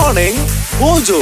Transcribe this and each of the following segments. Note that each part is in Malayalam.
Morning Mojo.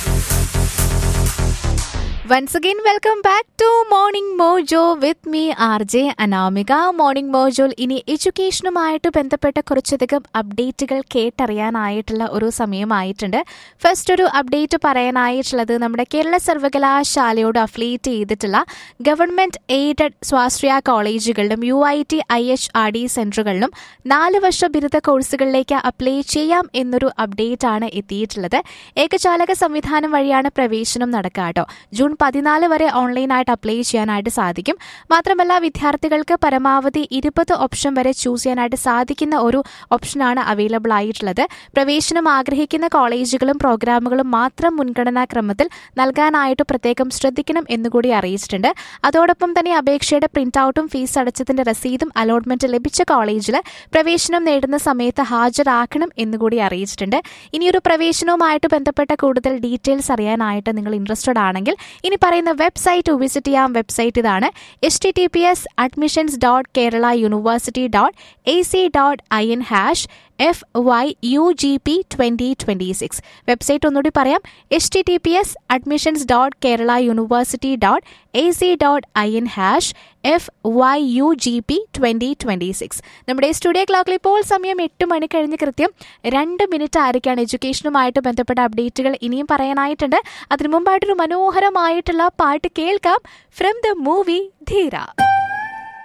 Once again welcome back to morning Mojo with me R J Anamika morning മോജോയിൽ ഇനി എഡ്യൂക്കേഷനുമായിട്ട് ബന്ധപ്പെട്ട കുറച്ചധികം അപ്ഡേറ്റുകൾ കേട്ടറിയാനായിട്ടുള്ള ഒരു സമയമായിട്ടുണ്ട് ഫസ്റ്റ് ഒരു അപ്ഡേറ്റ് പറയാനായിട്ടുള്ളത് നമ്മുടെ കേരള സർവകലാശാലയോട് അഫിലിയേറ്റ് ചെയ്തിട്ടുള്ള ഗവൺമെന്റ് എയ്ഡഡ് സ്വാശ്രയ കോളേജുകളിലും U I T I H R D സെന്ററുകളിലും നാല് വർഷ ബിരുദ കോഴ്സുകളിലേക്ക് അപ്ലൈ ചെയ്യാം എന്നൊരു അപ്ഡേറ്റ് ആണ് എത്തിയിട്ടുള്ളത് ഏകജാലക സംവിധാനം വഴിയാണ് പ്രവേശനം നടക്കുക കേട്ടോ ജൂൺ പതിനാല് വരെ ഓൺലൈനായിട്ട് അപ്ലൈ ചെയ്യാനായിട്ട് സാധിക്കും മാത്രമല്ല വിദ്യാർത്ഥികൾക്ക് പരമാവധി ഇരുപത് ഓപ്ഷൻ വരെ ചൂസ് ചെയ്യാനായിട്ട് സാധിക്കുന്ന ഒരു ഓപ്ഷനാണ് അവൈലബിൾ ആയിട്ടുള്ളത് പ്രവേശനം ആഗ്രഹിക്കുന്ന കോളേജുകളും പ്രോഗ്രാമുകളും മാത്രം മുൻഗണനാ ക്രമത്തിൽ നൽകാനായിട്ട് പ്രത്യേകം ശ്രദ്ധിക്കണം എന്നുകൂടി അറിയിച്ചിട്ടുണ്ട് അതോടൊപ്പം തന്നെ അപേക്ഷയുടെ പ്രിന്റ് ഔട്ടും ഫീസ് അടച്ചതിന്റെ രസീതും അലോട്ട്മെന്റ് ലഭിച്ച കോളേജിൽ പ്രവേശനം നേടുന്ന സമയത്ത് ഹാജരാക്കണം എന്നുകൂടി അറിയിച്ചിട്ടുണ്ട് ഇനിയൊരു പ്രവേശനവുമായിട്ട് ബന്ധപ്പെട്ട കൂടുതൽ ഡീറ്റെയിൽസ് അറിയാനായിട്ട് നിങ്ങൾ ഇൻട്രസ്റ്റഡ് ആണെങ്കിൽ ഇനി പറയുന്ന വെബ്സൈറ്റ് വിസിറ്റ് ചെയ്യാം വെബ്സൈറ്റ് ഇതാണ് H T T P S admissions dot Kerala university dot A C dot I N hash F Y U G P twenty twenty six website ഒന്നുകൂടി പറയാം H T T P S admissions dot Kerala university dot A C dot I N hash F Y U G P twenty twenty six നമ്മുടെ സ്റ്റുഡിയോ ക്ലോക്കിൽ ഇപ്പോൾ സമയം എട്ട് മണി കഴിഞ്ഞ് കൃത്യം രണ്ട് മിനിറ്റ് ആയിരിക്കാണ് എഡ്യൂക്കേഷനുമായിട്ട് ബന്ധപ്പെട്ട അപ്ഡേറ്റുകൾ ഇനിയും പറയാനായിട്ടുണ്ട് അതിനു മുമ്പായിട്ടൊരു മനോഹരമായിട്ടുള്ള പാട്ട് കേൾക്കാം ഫ്രം ദ മൂവി ധീര